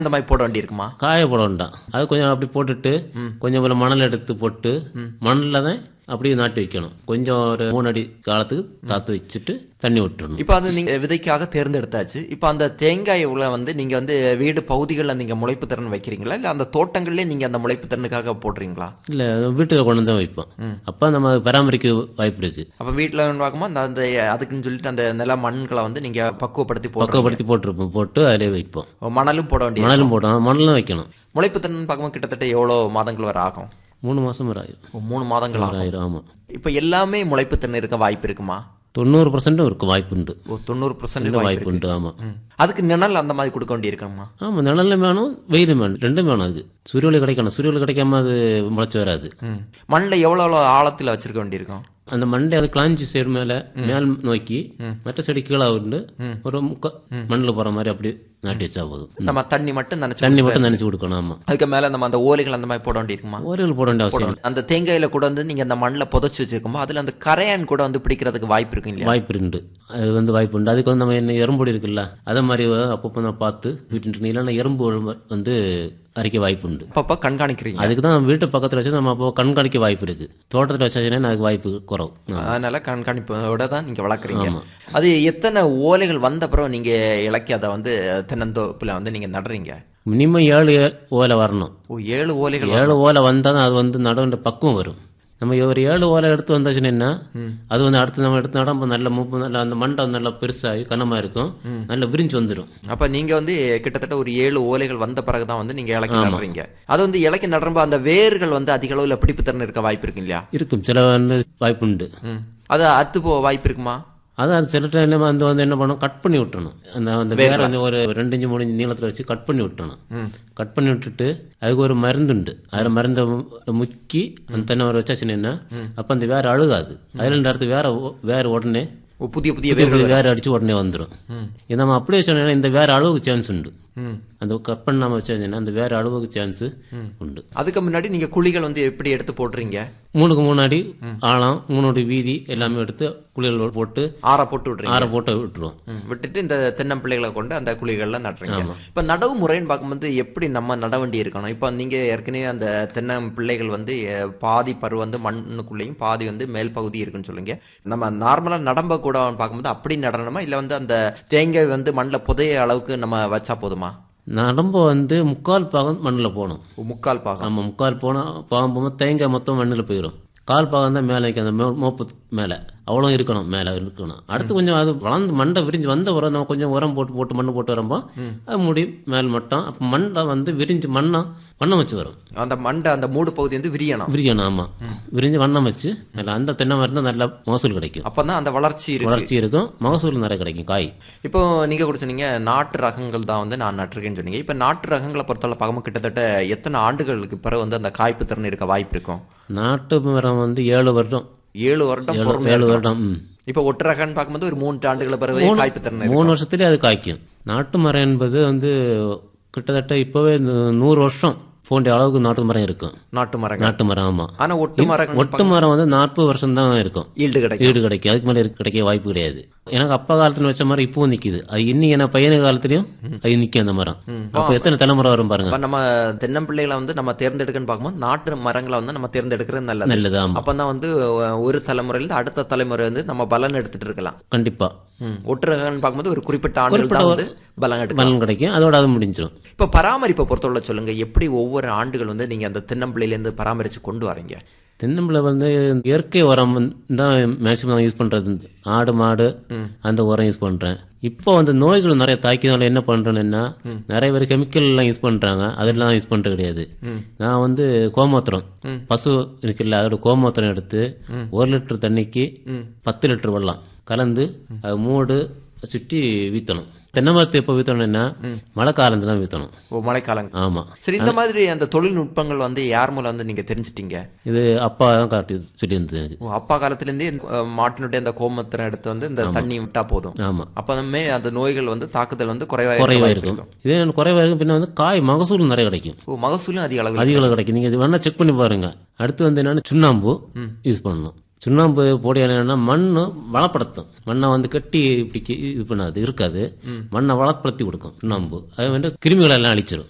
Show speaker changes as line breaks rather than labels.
இந்த மாதிரி போட வேண்டியிருக்குமா
காய போட வேண்டாம் அது கொஞ்சம் அப்படி போட்டுட்டு கொஞ்சம் போல மணல் எடுத்து போட்டு மண்ணில் தான் அப்படியே நாட்டி வைக்கணும் கொஞ்சம் ஒரு மூணு அடி காலத்துக்கு தாத்து வச்சுட்டு தண்ணி விட்டுறணும்
இப்போ அது நீங்க விதைக்காக தேர்ந்தெடுத்தாச்சு இப்போ அந்த தேங்காய் உள்ள வந்து நீங்க வந்து வீடு பகுதிகளில் நீங்க முளைப்பு திறன் வைக்கிறீங்களா இல்ல அந்த தோட்டங்கள்லயே நீங்க அந்த முளைப்பு திறனுக்காக போடுறீங்களா
இல்லை வீட்டுக்கு கொண்டு வந்து தான் வைப்போம் அப்போ நம்ம பராமரிக்க வாய்ப்பு இருக்கு
அப்ப வீட்டில் பார்க்கும்போது அந்த அந்த அதுக்குன்னு சொல்லிட்டு அந்த நில மண்களை வந்து நீங்க பக்குவப்படுத்தி போடுறோம்
பக்கப்படுத்தி போட்டிருப்போம் போட்டு அதிலே வைப்போம்
மணலும் போட வேண்டிய
மணலும் போட்டோம் மணலும் வைக்கணும்
முளைப்பு திறன் பார்க்கும்போது கிட்டத்தட்ட எவ்வளவு மாதங்கள் வரை ஆகும்
மூணு மாதம் ஒரு ஆயிரும்
ஒரு மூணு மாதங்கள்
ஒரு
ஆகும்
ஆயிரம் ஆமாம்
இப்போ எல்லாமே முளைப்பு திறன் இருக்க வாய்ப்பு இருக்குமா
தொண்ணூறு பர்சன்ட்டும் இருக்கும் வாய்ப்பு உண்டு
ஒரு தொண்ணூறு பர்சன்ட்
வாய்ப்பு
வாய்ப்பு
உண்டு ஆமாம்
ம். அதுக்கு நிழல் அந்த மாதிரி கொடுக்க வேண்டியிருக்குமா
ஆமாம் நிழலும் வேணும் வெயிலும் வேணும் ரெண்டும் வேணும் அதுக்கு சூரிய ஒளி கிடைக்கணும் சூரிய ஒளி கிடைக்காம அது முளைச்சி வராது
ம் மண்ணில் எவ்வளோ எவ்வளோ ஆழத்தில் வச்சிருக்க வேண்டியிருக்கும்
அந்த மண்டை அது கிளாஞ்சி சைடு மேல மேல் நோக்கி மற்ற செடி கீழே உண்டு ஒரு முக்க மண்ணில் போற மாதிரி அப்படி நாட்டி வச்சா போதும்
நம்ம தண்ணி மட்டும் நினைச்சு
தண்ணி மட்டும் நினைச்சு கொடுக்கணும் ஆமா
அதுக்கு மேல நம்ம அந்த ஓலைகள் அந்த மாதிரி போட வேண்டியிருக்குமா
ஓரியல் போட வேண்டிய அவசியம் இல்லை.
அந்த தேங்காயில கூட வந்து நீங்க அந்த மண்ணில் புதைச்சு வச்சிருக்கும்போது அதுல அந்த கரையான் கூட வந்து பிடிக்கிறதுக்கு வாய்ப்பு இருக்கு இல்லையா
வாய்ப்பு உண்டு அது வந்து வாய்ப்பு உண்டு அதுக்கு வந்து நம்ம என்ன எறும்புடி இருக்குல்ல அதே மாதிரி அப்பப்போ நான் பார்த்து வீட்டு இல்லைன்னா எறும்பு வந்து அரிக்க வாய்ப்பு உண்டு
அப்பப்ப கண்காணிக்கிறீங்க
அதுக்கு தான் வீட்டு பக்கத்தில் வச்சு நம்ம அப்போ கண்காணிக்க வாய்ப்பு இருக்கு தோட்டத்தில் வச்சாச்சுன்னா அதுக்கு வாய்ப்பு குறவு ஆ.
அதனால கண்காணிப்போட தான் நீங்க வளர்க்குறீங்க அது எத்தனை ஓலைகள் வந்த அப்புறம் நீங்க இலக்கி அதை வந்து தென்னந்தோப்புல வந்து நீங்க நடுறீங்க
மினிமம் ஏழு ஏ- ஓலை வரணும்
ஓ ஏழு ஓலைகள்
ஏழு ஓலை வந்தால் தான் அது வந்து நடுவுன்ற பக்குவம் வரும் நம்ம ஒரு ஏழு ஓலை எடுத்து வந்தாச்சுன்னா அது வந்து அடுத்து நம்ம எடுத்து நடும்போது நல்ல மூப்பு நல்ல அந்த மண்டை நல்லா பெருசாகி கனமா இருக்கும் நல்ல விரிஞ்சு வந்துடும்
அப்ப நீங்க வந்து கிட்டத்தட்ட ஒரு ஏழு ஓலைகள் வந்த பிறகுதான் வந்து நீங்க இலக்கி நடுறீங்க அது வந்து இலக்கி நடுறப்ப அந்த வேர்கள் வந்து அதிக அளவுல பிடிப்பு திறன் இருக்க வாய்ப்பு இருக்கு இல்லையா
இருக்கும் சில வந்து வாய்ப்பு உண்டு
ம். அது அத்து போக வாய்ப்பு இருக்குமா
அதான் சில டைம் வந்து வந்து என்ன பண்ணணும் கட் பண்ணி விட்டணும் அந்த அந்த வேற வந்து ஒரு ரெண்டு இஞ்சு மூணு இஞ்சு நீளத்தில் வச்சு கட் பண்ணி விட்டணும் கட் பண்ணி விட்டுட்டு அதுக்கு ஒரு மருந்து உண்டு அதில் மருந்தை மு- முக்கி அந்த தென்னை மரம் வச்சாச்சுன்னா அப்போ அந்த வேற அழுகாது அதில் ரெண்டு இடத்து வேற ஓ- வேற உடனே
ஓ, புதிய புதிய
புதிய புதிய வேற அடிச்சு உடனே வந்துடும் இது நம்ம அப்படியே சொன்னா இந்த வேற அளவுக்கு சான்ஸ் உண்டு
ம்.
அந்த கட் பண்ணாம வச்சாச்சுன்னா அந்த வேற அளவுக்கு சான்ஸ் உண்டு
அதுக்கு முன்னாடி நீங்க குழிகள் வந்து எப்படி எடுத்து போடுறீங்க
மூணுக்கு மூணு அடி ஆழம் மூணு அடி வீதி எல்லாமே எடுத்து குளியல் போட்டு
ஆற போட்டு விடுறீங்க
ஆற போட்டு விட்டுருவோம்
ம். விட்டுட்டு இந்த தென்னம்பிள்ளைகளை கொண்டு அந்த குழிகள்ல நடுறீங்க இப்ப நடவு முறைன்னு பார்க்கும்போது எப்படி நம்ம நட வேண்டி இருக்கணும் இப்ப நீங்க ஏற்கனவே அந்த தென்னம்பிள்ளைகள் வந்து அஹ், பாதி பரு வந்து மண்ணுக்குள்ளேயும் பாதி வந்து மேல் பகுதி இருக்குன்னு சொல்லுங்க நம்ம நார்மலா நடம்ப கூட பார்க்கும்போது அப்படி நடணுமா இல்ல வந்து அந்த தேங்காய் வந்து மண்ணில் புதைய அளவுக்கு நம்ம வச்சா போதுமா
நரம்பு வந்து முக்கால் பாகம் மண்ணில் போகணும்
ஒரு முக்கால் பாகம்
நம்ம முக்கால் போனால் பாகம் போகும்போது தேங்காய் மொத்தம் மண்ணில் போயிடும் கால் பாகம் தான் மேலே நிற்கும் அந்த மோ- மோப்பு மேலே அவ்வளோ இருக்கணும் மேலே இருக்கணும் அடுத்து கொஞ்சம் அது வளர்ந்து மண்டை விரிஞ்சு வந்த உரம் நம்ம கொஞ்சம் உரம் போட்டு போட்டு மண்ணு போட்டு வரம்போ அது முடி மேல் மட்டம் அப்போ மண்டை வந்து விரிஞ்சு மண்ணம் வண்ணம் வச்சு வரும்
அந்த மண்டை அந்த மூடு பகுதி வந்து விரியணும்
விரியணும் ஆமாம் விரிஞ்சு வண்ணம் வச்சு நல்லா அந்த தென்னை மரம் நல்ல மகசூல் கிடைக்கும்
அப்பதான் அந்த வளர்ச்சி இருக்கு
வளர்ச்சி இருக்கும் மகசூல் நிறைய கிடைக்கும் காய்
இப்போ நீங்க கூட சொன்னீங்க நாட்டு ரகங்கள் தான் வந்து நான் நட்டிருக்கேன்னு சொன்னீங்க இப்போ நாட்டு ரகங்களை பொறுத்தவரை பார்க்கும்போது கிட்டத்தட்ட எத்தனை ஆண்டுகளுக்கு பிறகு வந்து அந்த காய்ப்பு திறன் இருக்க வாய்ப்பு இருக்கும்
நாட்டு மரம் வந்து ஏழு வருடம்
ஏழு வருடம்
ஏழு
பொறுமையா
ஏழு
இருக்கும்.
வருடம் ம்.
இப்போ ஒட்டு ரகம்னு பார்க்கும்போது ஒரு மூன்று ஆண்டுகளை பிறகு காய்ப்பு திறன் இருக்கும்.
மூணு வருஷத்துலேயே அது காய்க்கும் நாட்டு மரம் என்பது வந்து கிட்டத்தட்ட இப்போவே நூ- நூறு வருஷம் போன்ற அளவுக்கு நாட்டு மரம் இருக்கும்
நாட்டு மரங்கள்
நாட்டு மரம் ஆமாம்
ஆனா ஒட்டு மரங்கள்
ஒட்டு மரம் வந்து நாற்பது வருஷம் தான் இருக்கும்
ஈல்டு கிடைக்கும்
ஈடு கிடைக்கும் அதுக்கு மேலே கிடைக்க வாய்ப்பு கிடையாது எனக்கு அப்பா காலத்துல வச்ச மரம் இப்பவும் நிக்குது அது இன்னி என்ன பையனு காலத்துலயும் அது நிக்கும் அந்த மரம் அப்போ எத்தனை தலைமுறை வரும் பாருங்க
அப்ப நம்ம தென்னம்பிள்ளைகளை வந்து நம்ம தேர்ந்தெடுக்கன்னு பார்க்கும்போது நாட்டு மரங்களை வந்து நம்ம தேர்ந்தெடுக்கிறது நல்லது
நல்லது ஆமா
அப்பதான் வந்து ஒரு தலைமுறையிலிருந்து அடுத்த தலைமுறை வந்து நம்ம பலன் எடுத்துட்டு இருக்கலாம்
கண்டிப்பா
ம். ஒட்டு ரகம்னு பார்க்கும்போது ஒரு குறிப்பிட்ட ஆண்டுகள் தான் வந்து பலன் எடுக்கலாம்
பலன் கிடைக்கும் அதோட அது முடிஞ்சிடும்
இப்ப பராமரிப்பை பொறுத்தவரை சொல்லுங்க எப்படி ஒவ்வொரு ஆண்டுகள் வந்து நீங்க அந்த தென்னம்பிள்ளையில இருந்து பராமரிச்சு கொண்டு வரீங்க
தென்னம்பிள்ளை வந்து இயற்கை உரம் வந்து தான் மேக்சிமம் யூஸ் பண்றது ஆடு மாடு அந்த உரம் யூஸ் பண்றேன் இப்போ வந்து நோய்கள் நிறைய தாக்கினால என்ன பண்றேன்னா நிறைய பேர் கெமிக்கல் எல்லாம் யூஸ் பண்றாங்க அதெல்லாம் யூஸ் பண்றது கிடையாது நான் வந்து கோமூத்திரம் பசு இருக்குல்ல அதோட கோமூத்திரம் எடுத்து ஒரு லிட்டர் தண்ணிக்கு பத்து லிட்டர் வெள்ளம் கலந்து அது மூடு சுற்றி வீத்தணும் தென்னை மரத்தை எப்போ வீத்தணும்னா மழை காலத்துல தான் வீத்தணும்
ஓ மழைக்காலங்கள்
ஆமா
சரி இந்த மாதிரி அந்த தொழில்நுட்பங்கள் வந்து யார் மூலம் வந்து நீங்க தெரிஞ்சிட்டீங்க
இது அப்பா தான் காட்டி சொல்லியிருந்தது எனக்கு
ஓ, அப்பா காலத்துல இருந்தே அஹ், மாட்டினுடைய அந்த கோமத்திரம் எடுத்து வந்து இந்த தண்ணி விட்டா போதும்
ஆமா
அப்பமே அந்த நோய்கள் வந்து தாக்குதல் வந்து குறைவா இருக்க
குறைவா
வாய்ப்பு
இருக்கும் இதே எனக்கு குறைவா இருக்கும் பின்ன வந்து காய் மகசூல் நிறைய கிடைக்கும்
ஓ மகசூலும் அதிக அளவில்
அதிக அளவு கிடைக்கும் நீங்க இது வேணா செக் பண்ணி பாருங்க அடுத்து வந்து என்னன்னா சுண்ணாம்பு யூஸ் பண்ணணும் சுண்ணாம்பு போடியா என்னன்னா மண்ணு வளப்படுத்தும் மண்ணை வந்து கட்டி இப்படி கி- இது பண்ணாது இருக்காது மண்ணை வளப்படுத்தி கொடுக்கும் சுண்ணாம்பு அது வந்து கிருமிகளை எல்லாம் அழிச்சிடும்